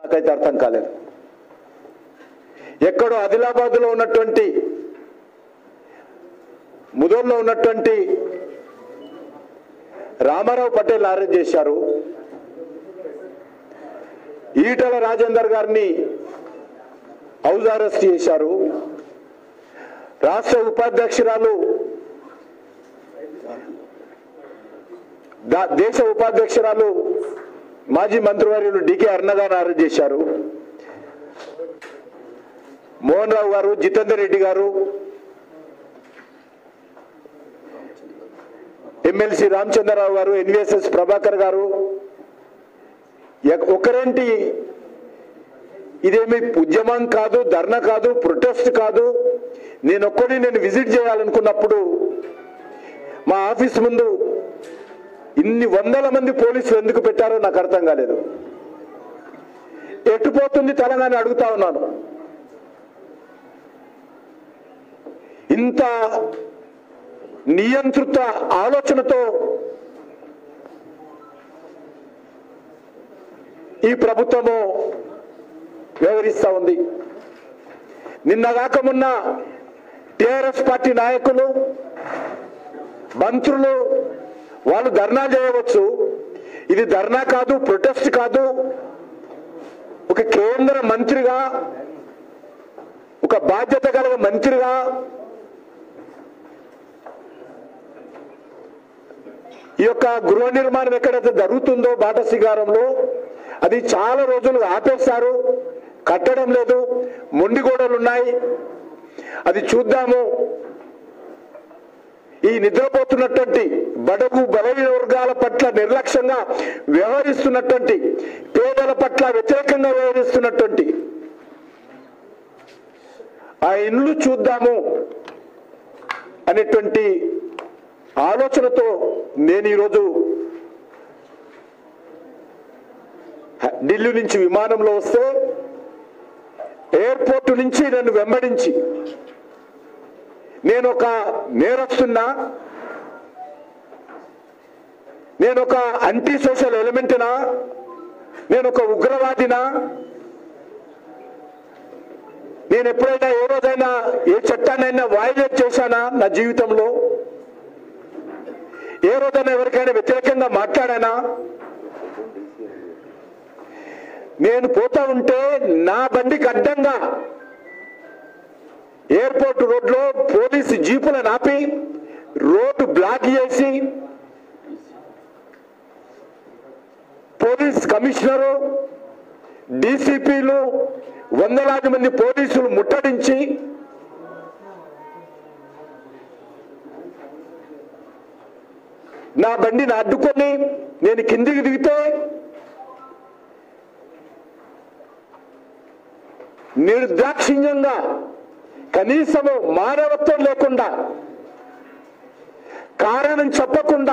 నాకైతే అర్థం కాలేదు ఎక్కడో ఆదిలాబాద్లో ఉన్నటువంటి ముదోల్లో ఉన్నటువంటి రామారావు పటేల్ అరెస్ట్ చేశారు ఈటల రాజేందర్ గారిని హౌస్ అరెస్ట్ చేశారు రాష్ట్ర ఉపాధ్యక్షురాలు దా- దేశ ఉపాధ్యక్షురాలు మాజీ మంత్రివర్యులు డికే అరుణ గారిని అరెస్ట్ చేశారు మోహన్ రావు గారు జితేందర్ రెడ్డి గారు ఎమ్మెల్సీ రామచంద్రరావు గారు ఎన్విఎస్ఎస్ ప్రభాకర్ గారు ఎక్- ఒకరేంటి ఇదేమి ఉద్యమం కాదు ధర్నా కాదు ప్రొటెస్ట్ కాదు నేను ఒక్కడి నేను విజిట్ చేయాలనుకున్నప్పుడు మా ఆఫీస్ ముందు ఇన్ని వందల మంది పోలీసులు ఎందుకు పెట్టారో నాకు అర్థం కాలేదు ఎటుపోతుంది తెలంగాణ అడుగుతా ఉన్నాను ఇంత నియంత్రిత ఆలోచనతో ఈ ప్రభుత్వము వ్యవహరిస్తా ఉంది నిన్నగాక మొన్న టిఆర్ఎస్ పార్టీ నాయకులు మంత్రులు వాళ్ళు ధర్నా చేయవచ్చు ఇది ధర్నా కాదు ప్రొటెస్ట్ కాదు ఒక కేంద్ర మంత్రిగా ఒక బాధ్యత కలిగిన మంత్రిగా ఈ యొక్క గృహ నిర్మాణం ఎక్కడైతే జరుగుతుందో బాట శిగారంలో అది చాలా రోజులు ఆపేశారు కట్టడం లేదు మొండి గోడలు ఉన్నాయి అది చూద్దాము ఈ నిద్రపోతున్నటువంటి బడుగు బలహీన వర్గాల పట్ల నిర్లక్ష్యంగా వ్యవహరిస్తున్నటువంటి పేదల పట్ల వ్యతిరేకంగా వ్యవహరిస్తున్నటువంటి ఆ ఇండ్లు చూద్దాము అనేటువంటి ఆలోచనతో నేను ఈరోజు హ- ఢిల్లీ నుంచి విమానంలో వస్తే ఎయిర్పోర్ట్ నుంచి నన్ను వెంబడించి నేను ఒక నేరస్తున్నా నేను ఒక అంటీ సోషల్ ఎలిమెంట్నా నేను ఒక ఉగ్రవాదినా నేను ఎప్పుడైనా ఏ రోజైనా ఏ చట్టాన్నైనా వైలేట్ చేశానా నా జీవితంలో ఏ రోజైనా ఎవరికైనా వ్యతిరేకంగా మాట్లాడానా నేను పోతా ఉంటే నా బండికి అడ్డంగా ఎయిర్పోర్ట్ రోడ్లో పోలీసు జీపులను ఆపి రోడ్డు బ్లాక్ చేసి పోలీస్ కమిషనరు డీసీపీలు వందలాది మంది పోలీసులు ముట్టడించి నా బండిని అడ్డుకొని నేను కిందికి దిగితే నిర్దాక్షిణ్యంగా కనీసము మానవత్వం లేకుండా కారణం చెప్పకుండా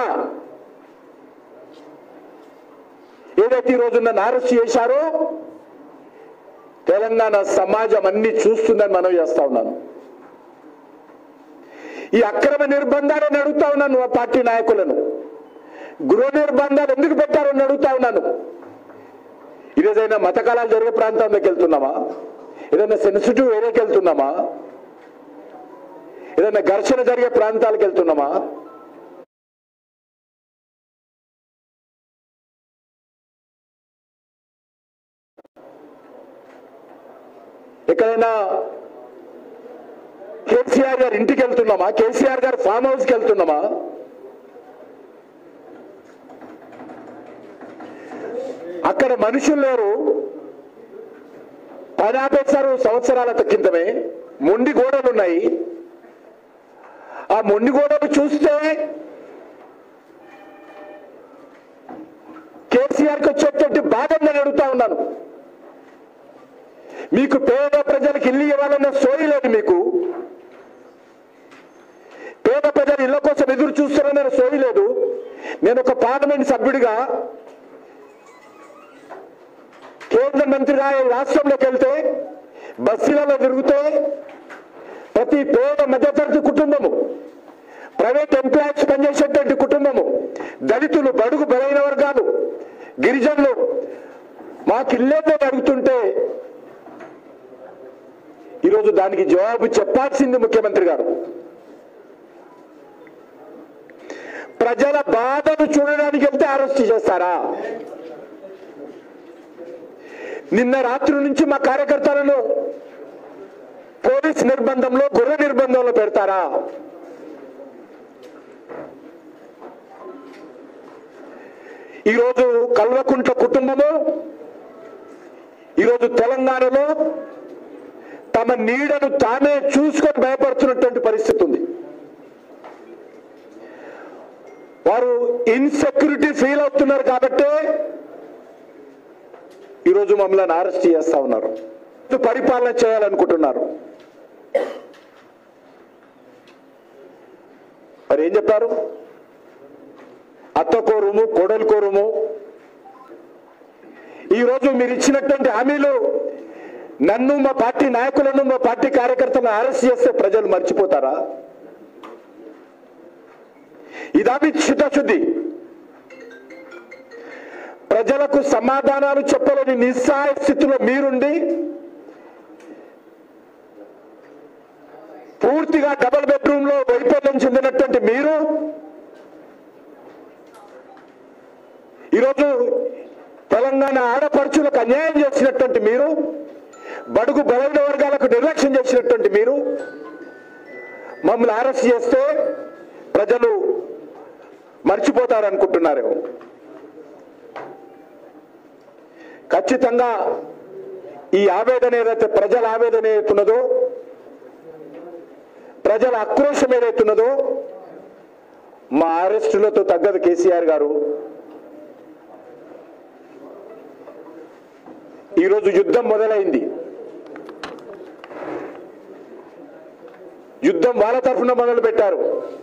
ఏదైతే ఈ రోజు నన్ను అరెస్ట్ చేశారో తెలంగాణ సమాజం అన్ని చూస్తుందని మనం చేస్తా ఉన్నాను ఈ అక్రమ నిర్బంధాలను అడుగుతా ఉన్నాను ఆ పార్టీ నాయకులను గృహ నిర్బంధాలు ఎందుకు పెట్టారో అని అడుగుతా ఉన్నాను ఇదేదైనా మత కళాలు జరిగే ప్రాంతంలోకి వెళ్తున్నామా ఏదైనా సెన్సిటివ్ ఏరియాకి వెళ్తున్నామా ఏదైనా ఘర్షణ జరిగే ప్రాంతాలకు వెళ్తున్నామా ఎక్కడైనా కేసీఆర్ గారి ఇంటికి వెళ్తున్నామా కేసీఆర్ గారి ఫామ్ హౌస్కి వెళ్తున్నామా అక్కడ మనుషులు లేరు పని ఆపేశారు సంవత్సరాల క్రితమే మొండి గోడలు ఉన్నాయి ఆ మొండి గోడలు చూస్తే కేసీఆర్కి వచ్చేటువంటి బాధ నేను అడుగుతా ఉన్నాను మీకు పేద ప్రజలకు ఇల్లు ఇవ్వాలన్న సోయి లేదు మీకు పేద ప్రజలు ఇళ్ల కోసం ఎదురు చూస్తారన్న సోయి లేదు నేను ఒక పార్లమెంట్ సభ్యుడిగా కేంద్ర మంత్రిగా ఈ రాష్ట్రంలోకి వెళ్తే బస్సులలో తిరిగితే ప్రతి పేద మధ్యతరగతి కుటుంబము ప్రైవేట్ ఎంప్లాయీస్ పనిచేసేటువంటి కుటుంబము దళితులు బడుగు బలైన వర్గాలు గిరిజనులు మాకు ఇల్లేదని అడుగుతుంటే ఈరోజు దానికి జవాబు చెప్పాల్సింది ముఖ్యమంత్రి గారు ప్రజల బాధను చూడడానికి వెళ్తే అరెస్ట్ చేస్తారా నిన్న రాత్రి నుంచి మా కార్యకర్తలను పోలీస్ నిర్బంధంలో గుర్ర నిర్బంధంలో పెడతారా ఈరోజు కల్వకుంట్ల కుటుంబము ఈరోజు తెలంగాణలో తమ నీడను తామే చూసుకొని భయపడుతున్నటువంటి పరిస్థితి ఉంది వారు ఇన్సెక్యూరిటీ ఫీల్ అవుతున్నారు కాబట్టే ఈరోజు మమ్మల్ని అరెస్ట్ చేస్తా ఉన్నారు పరిపాలన చేయాలనుకుంటున్నారు మరి ఏం చెప్పారు అత్తకో రూము కోడలికో రూము ఈరోజు మీరు ఇచ్చినటువంటి హామీలు నన్ను మా పార్టీ నాయకులను మా పార్టీ కార్యకర్తలను అరెస్ట్ చేస్తే ప్రజలు మర్చిపోతారా ఇదా మీ చిత్తశుద్ధి ప్రజలకు సమాధానాలు చెప్పలేని నిస్సహాయ స్థితిలో మీరుండి పూర్తిగా డబుల్ బెడ్రూమ్ లో వైఫల్యం చెందినటువంటి మీరు ఈరోజు తెలంగాణ ఆడపడుచులకు అన్యాయం చేసినటువంటి మీరు బడుగు బలైన వర్గాలకు నిర్లక్ష్యం చేసినటువంటి మీరు మమ్మల్ని అరెస్ట్ చేస్తే ప్రజలు మర్చిపోతారనుకుంటున్నారేమో ఖచ్చితంగా ఈ ఆవేదన ఏదైతే ప్రజల ఆవేదన ఏదైతున్నదో ప్రజల ఆక్రోశం ఏదైతున్నదో మా అరెస్టులతో తగ్గదు కేసీఆర్ గారు ఈరోజు యుద్ధం మొదలైంది యుద్ధం వాళ్ళ తరఫున మొదలు పెట్టారు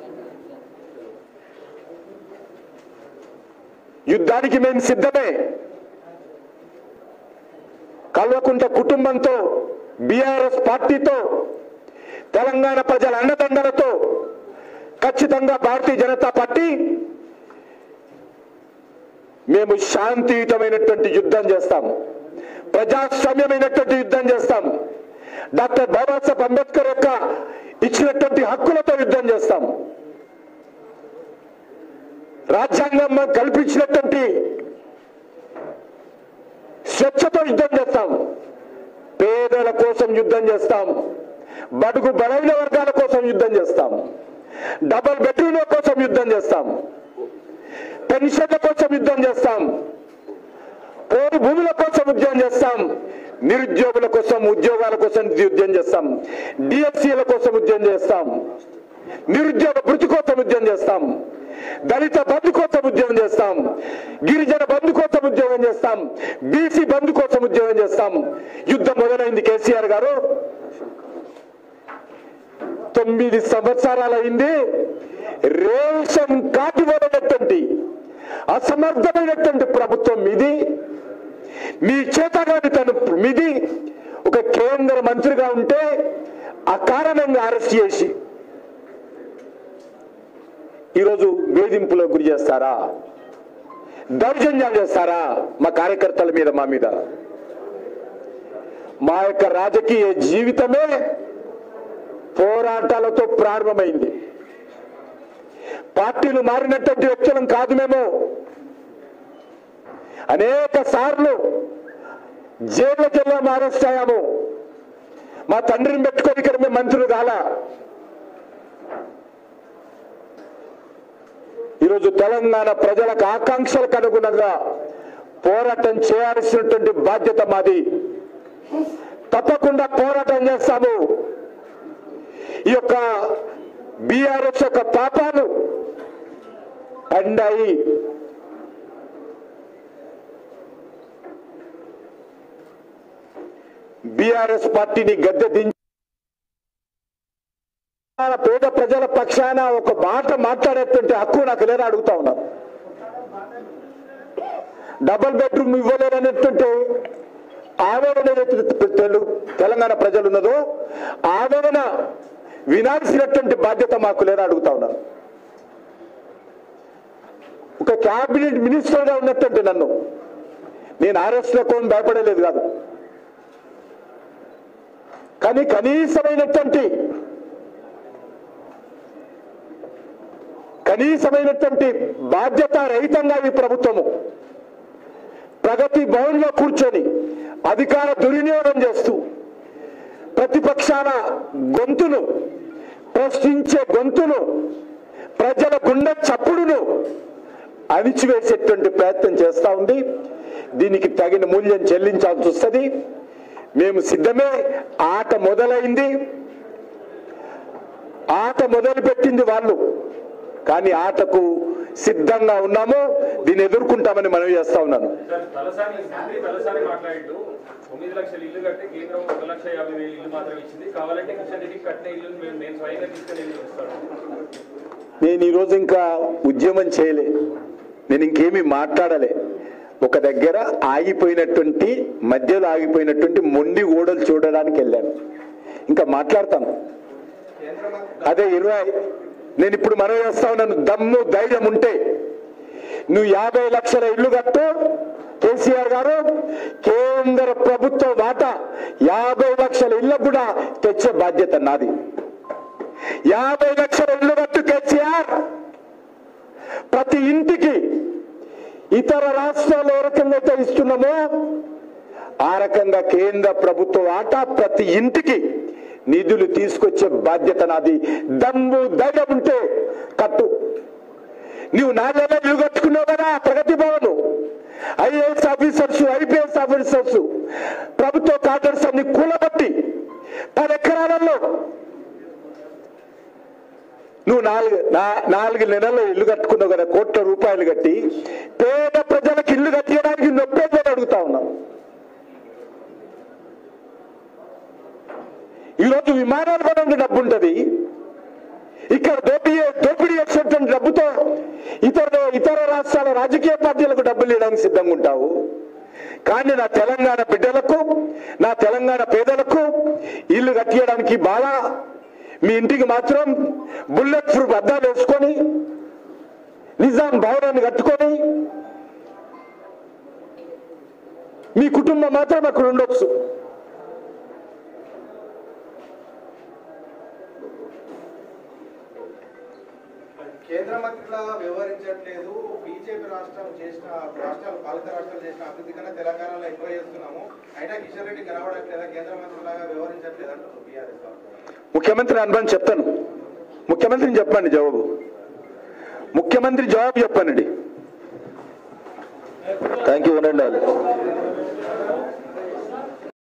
యుద్ధానికి మేము సిద్ధమే కల్వకుంట కుటుంబంతో బీఆర్ఎస్ పార్టీతో తెలంగాణ ప్రజల అండదండలతో ఖచ్చితంగా భారతీయ జనతా పార్టీ మేము శాంతియుతమైనటువంటి యుద్ధం చేస్తాం ప్రజాస్వామ్యమైనటువంటి యుద్ధం చేస్తాం డాక్టర్ బాబాసాహెబ్ అంబేద్కర్ యొక్క ఇచ్చినటువంటి హక్కులతో యుద్ధం చేస్తాం రాజ్యాంగం కల్పించినటువంటి స్వచ్ఛతో యుద్ధం చేస్తాం పేదల కోసం యుద్ధం చేస్తాం బడుగు బలైన వర్గాల కోసం యుద్ధం చేస్తాం డబల్ బెడ్రూమ్ల కోసం యుద్ధం చేస్తాం పెన్షన్ల కోసం యుద్ధం చేస్తాం పోరు భూముల కోసం ఉద్యోగం చేస్తాం నిరుద్యోగుల కోసం ఉద్యోగాల కోసం ఉద్యోగం చేస్తాం డిఎస్సీల కోసం ఉద్యోగం చేస్తాం నిరుద్యోగ వృత్తి కోసం ఉద్యోగం చేస్తాం దళిత బంధు కోసం ఉద్యోగం చేస్తాం గిరిజన బంధు కోసం ఉద్యోగం చేస్తాం బీసీ బంధు కోసం ఉద్యోగం చేస్తాం యుద్ధం మొదలైంది కేసీఆర్ గారు తొమ్మిది సంవత్సరాలైంది రేషన్ కార్డు ఇవ్వబడినటువంటి అసమర్థమైనటువంటి ప్రభుత్వం మీది మీ చేతగాని తను మీది ఒక కేంద్ర మంత్రిగా ఉంటే అకారణంగా అరెస్ట్ చేసి ఈరోజు వేధింపులకు గురి చేస్తారా దౌర్జన్యాలు చేస్తారా మా కార్యకర్తల మీద మా మీద మా యొక్క రాజకీయ జీవితమే పోరాటాలతో ప్రారంభమైంది పార్టీలు మారినటువంటి వ్యక్తులం కాదు మేము అనేక సార్లు జైళ్ళకి వెళ్ళాము అరెస్ట్ అయ్యాము మా తండ్రిని పెట్టుకొని ఇక్కడ మేము మంత్రులు కాలా ఈరోజు తెలంగాణ ప్రజలకు ఆకాంక్షలకు అనుగుణంగా పోరాటం చేయాల్సినటువంటి బాధ్యత మాది తప్పకుండా పోరాటం చేస్తాము ఈ యొక్క బీఆర్ఎస్ యొక్క పాపాలు పండాయి బీఆర్ఎస్ పార్టీని గద్దె దించి పేద ప్రజల పక్షాన ఒక మాట మాట్లాడేటువంటి హక్కు నాకు లేదా అడుగుతా ఉన్నాను డబుల్ బెడ్రూమ్ ఇవ్వలేనటువంటి ఆవేదన ఏదైతే తెలు- తెలంగాణ ప్రజలు ఉన్నదో ఆవేదన వినాల్సినటువంటి బాధ్యత మాకు లేదా అడుగుతా ఉన్నాను ఒక క్యాబినెట్ మినిస్టర్గా ఉన్నటువంటి నన్ను నేను అరెస్ట్లకు భయపడలేదు కాదు కానీ కనీసమైనటువంటి కనీసమైనటువంటి బాధ్యత రహితంగా ఈ ప్రభుత్వము ప్రగతి భవన్లో కూర్చొని అధికార దుర్వినియోగం చేస్తూ ప్రతిపక్షాల గొంతును ప్రశ్నించే గొంతును ప్రజల గుండె చప్పుడును అణిచివేసేటువంటి ప్రయత్నం చేస్తా ఉంది దీనికి తగిన మూల్యం చెల్లించాల్సి వస్తుంది మేము సిద్ధమే ఆట మొదలైంది ఆట మొదలుపెట్టింది వాళ్ళు కానీ ఆటకు సిద్ధంగా ఉన్నాము దీన్ని ఎదుర్కొంటామని మనవి చేస్తా ఉన్నాను సార్ తలసాని మంత్రి తలసాని మాట్లాడుతూ తొమ్మిది లక్షల ఇల్లు కట్టి కేంద్రం ఒక లక్ష యాభై వేలు ఇల్లు మాత్రం ఇచ్చింది కావాలంటే కిషన్ రెడ్డికి కట్టిన ఇల్లు మేము నేను స్వయంగా తీసుకుని ఇల్లు ఇస్తాను నేను ఈరోజు ఇంకా ఉద్యమం చేయలే నేను ఇంకేమీ మాట్లాడలే ఒక దగ్గర ఆగిపోయినటువంటి మధ్యలో ఆగిపోయినటువంటి మొండి ఓడలు చూడడానికి వెళ్ళాను ఇంకా మాట్లాడతాను అదే ఇరవై నేను ఇప్పుడు మనవి చేస్తా ఉన్నాను దమ్ము ధైర్యం ఉంటే నువ్వు యాభై లక్షల ఇల్లు కట్టు కేసీఆర్ గారు కేంద్ర ప్రభుత్వ వాటా యాభై లక్షల ఇళ్ళకు కూడా తెచ్చే బాధ్యత నాది యాభై లక్షల ఇల్లు కట్టు కేసీఆర్ ప్రతి ఇంటికి ఇతర రాష్ట్రాలు ఏ రకంగా అయితే ఇస్తున్నామో ఆ రకంగా కేంద్ర ప్రభుత్వ వాటా ప్రతి ఇంటికి నిధులు తీసుకొచ్చే బాధ్యత నాది దమ్ము ధైర్యం ఉంటే కట్టు నువ్వు నాలుగేళ్ళ ఇల్లు కట్టుకున్నావు కదా Pragathi Bhavan IAS officers IPS officers ప్రభుత్వ కార్డర్స్ అన్ని కూలబట్టి పది ఎకరాలలో నువ్వు నాలుగు నా- నాలుగు నెలల్లో ఇల్లు కట్టుకున్నావు కదా కోట్ల రూపాయలు కట్టి పేద ప్రజలకు ఇల్లు కట్టడానికి నొప్పేదని అడుగుతా ఉన్నావు ఈరోజు విమానాలు కొనడానికి డబ్బు ఉంటుంది ఇక్కడ దోపిడీ దోపిడీ చేసేటువంటి డబ్బుతో ఇతర ఇతర రాష్ట్రాల రాజకీయ పార్టీలకు డబ్బులు ఇవ్వడానికి సిద్ధంగా ఉంటావు కానీ నా తెలంగాణ బిడ్డలకు నా తెలంగాణ పేదలకు ఇల్లు కట్టియడానికి బాగా మీ ఇంటికి మాత్రం బుల్లెట్ ప్రూఫ్ అద్దాలు వేసుకొని నిజాం భవనాన్ని కట్టుకొని మీ కుటుంబం మాత్రం అక్కడ ఉండొచ్చు కేంద్ర మంత్రిలాగా వ్యవహరించట్లేదు బీజేపీ రాష్ట్రం చేసిన రాష్ట్రాలు పాలిత రాష్ట్రాలు చేసిన అభివృద్ధి కన్నా తెలంగాణలో ఎక్కువ చేస్తున్నాము అయినా కిషన్ రెడ్డి కనబడట్లేదా కేంద్ర మంత్రిలాగా వ్యవహరించట్లేదు అంటారు బీఆర్ఎస్ ముఖ్యమంత్రి అనుభవం చెప్తాను ముఖ్యమంత్రిని చెప్పండి జవాబు ముఖ్యమంత్రి జవాబు చెప్పండి థ్యాంక్ యూ ఉండండి వాళ్ళు